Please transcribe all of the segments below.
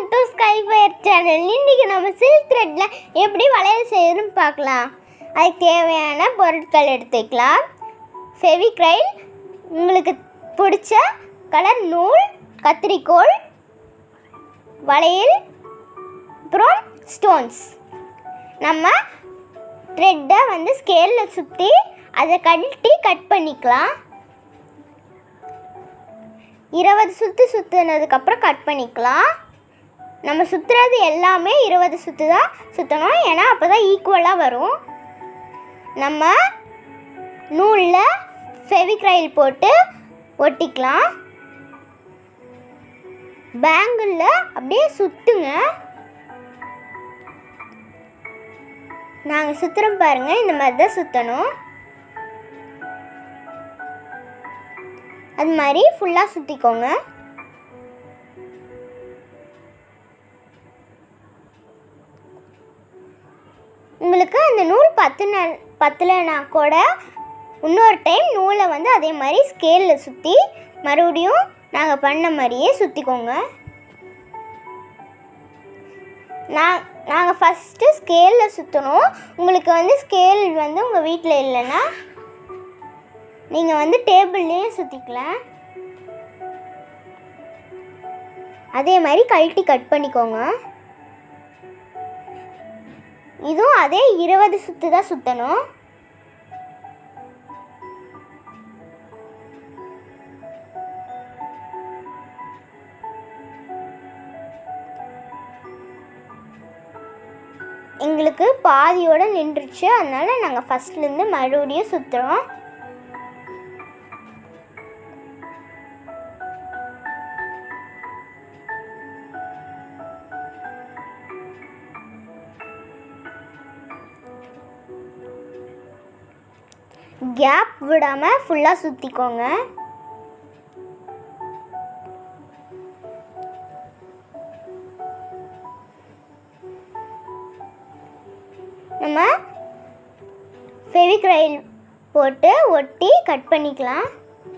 to ஸ்கைஃபயர் channel இன்றைக்கி நம்ம silk த்ரெட்டில் எப்படி வளையல் செய்யணும்னு பார்க்கலாம் அதுக்கு தேவையான பொருட்கள் எடுத்துக்கலாம் ஃபெவிக்ரைல் உங்களுக்கு பிடிச்ச கலர் நூல் கத்திரிக்கோல் வளையல் அப்புறம் ஸ்டோன்ஸ் நம்ம த்ரெட்டை வந்து ஸ்கேலில் சுற்றி அதை கழட்டி கட் பண்ணிக்கலாம் இருபது சுற்று சுற்றுனதுக்கப்புறம் கட் பண்ணிக்கலாம் நம்ம சுற்றுறது எல்லாமே இருபது சுற்று தான் சுற்றணும் ஏன்னா அப்போ தான் ஈக்குவலாக வரும் நம்ம நூலில் ஃபெவிக்ரைல் போட்டு ஒட்டிக்கலாம் பேங்கிளில் அப்படியே சுற்றுங்க நாங்கள் சுற்றுறோம் பாருங்கள் இந்த மாதிரி தான் சுற்றணும் அது மாதிரி ஃபுல்லாக சுற்றிக்கோங்க உங்களுக்கு அந்த நூல் பத்துன பத்தலைனா கூட இன்னொரு டைம் நூலை வந்து அதே மாதிரி ஸ்கேலில் சுற்றி மறுபடியும் நாங்கள் பண்ண மாதிரியே சுற்றிக்கோங்க நான் நாங்கள் ஃபஸ்ட்டு ஸ்கேலில் சுற்றணும் உங்களுக்கு வந்து ஸ்கேல் வந்து உங்கள் வீட்டில் இல்லைன்னா நீங்கள் வந்து டேபிள்லேயே சுற்றிக்கலாம் அதே மாதிரி கழட்டி கட் பண்ணிக்கோங்க இதுவும் அதே இருபது சுற்று தான் சுற்றணும் எங்களுக்கு பாதியோட நின்றுச்சு அதனால நாங்கள் ஃபஸ்ட்லேருந்து மறுபடியும் சுற்றுறோம் கேப் விடாமல் ஃபுல்லாக சுற்றிக்கோங்க நம்ம ஃபெவிக்ரைல் போட்டு ஒட்டி கட் பண்ணிக்கலாம்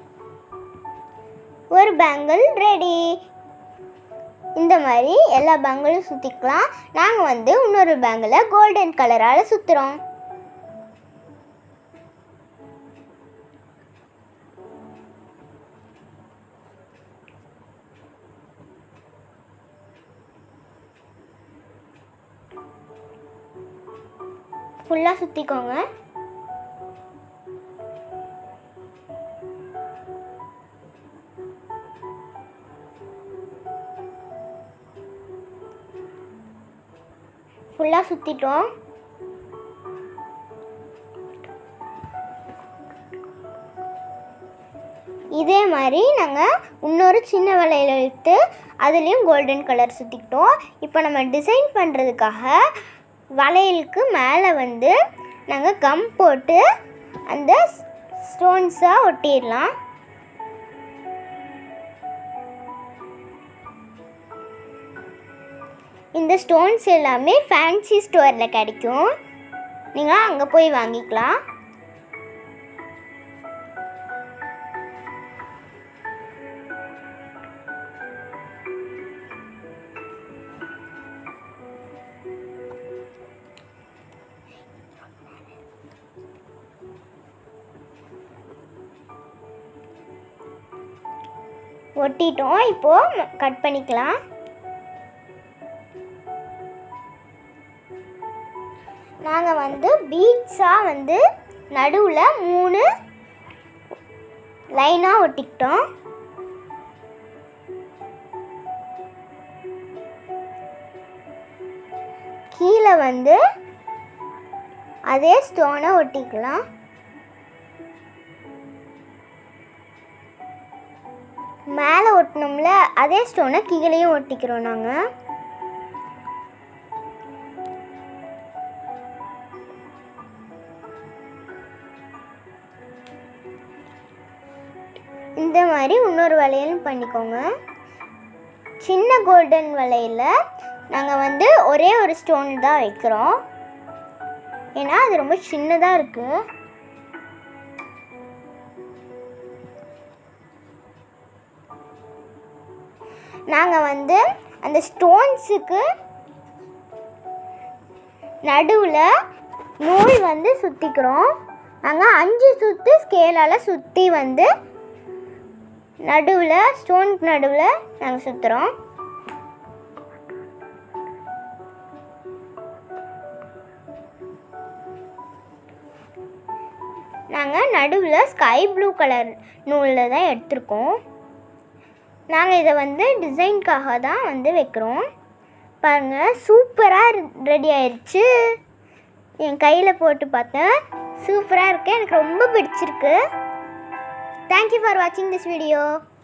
ஒரு பேங்கிள் ரெடி இந்த மாதிரி எல்லா பேங்கிளும் சுற்றிக்கலாம் நாங்கள் வந்து இன்னொரு பேங்கிளை கோல்டன் கலரால் சுற்றுறோம் ஃபுல்லாக சுற்றிக்கோங்க ஃபுல்லாக சுற்றிட்டோம் இதே மாதிரி நாங்கள் இன்னொரு சின்ன வளையல் எடுத்து அதுலேயும் கோல்டன் கலர் சுற்றிக்கிட்டோம் இப்போ நம்ம டிசைன் பண்ணுறதுக்காக வளையலுக்கு மேலே வந்து நாங்கள் கம் போட்டு அந்த ஸ்டோன்ஸாக ஒட்டிடலாம் இந்த ஸ்டோன்ஸ் எல்லாமே ஃபேன்சி ஸ்டோரில் கிடைக்கும் நீங்கள் அங்கே போய் வாங்கிக்கலாம் ஒட்டிட்டோம் இப்போது கட் பண்ணிக்கலாம் நாங்கள் வந்து பீட்ஸாக வந்து நடுவில் மூணு லைனாக ஒட்டிக்கிட்டோம் கீழே வந்து அதே ஸ்டோனை ஒட்டிக்கலாம் மேலே ஒட்டினோம்ல அதே ஸ்டோனை கீழேயும் ஒட்டிக்கிறோம் நாங்கள் இந்த மாதிரி இன்னொரு வளையலும் பண்ணிக்கோங்க சின்ன கோல்டன் வளையலில் நாங்கள் வந்து ஒரே ஒரு ஸ்டோன் தான் வைக்கிறோம் ஏன்னா அது ரொம்ப சின்னதாக இருக்குது நாங்கள் வந்து அந்த ஸ்டோன்ஸுக்கு நடுவில் நூல் வந்து சுற்றிக்கிறோம் நாங்கள் அஞ்சு சுற்று ஸ்கேலால் சுற்றி வந்து நடுவில் ஸ்டோன் நடுவில் நாங்கள் சுற்றுறோம் நாங்கள் நடுவில் ஸ்கை ப்ளூ கலர் நூலில் தான் எடுத்திருக்கோம் நாங்கள் இதை வந்து டிசைனுக்காக தான் வந்து வைக்கிறோம் பாருங்கள் சூப்பராக ரெடி ஆயிடுச்சு என் கையில் போட்டு பார்த்தேன் சூப்பராக இருக்கு எனக்கு ரொம்ப பிடிச்சிருக்கு தேங்க்யூ ஃபார் வாட்சிங் திஸ் வீடியோ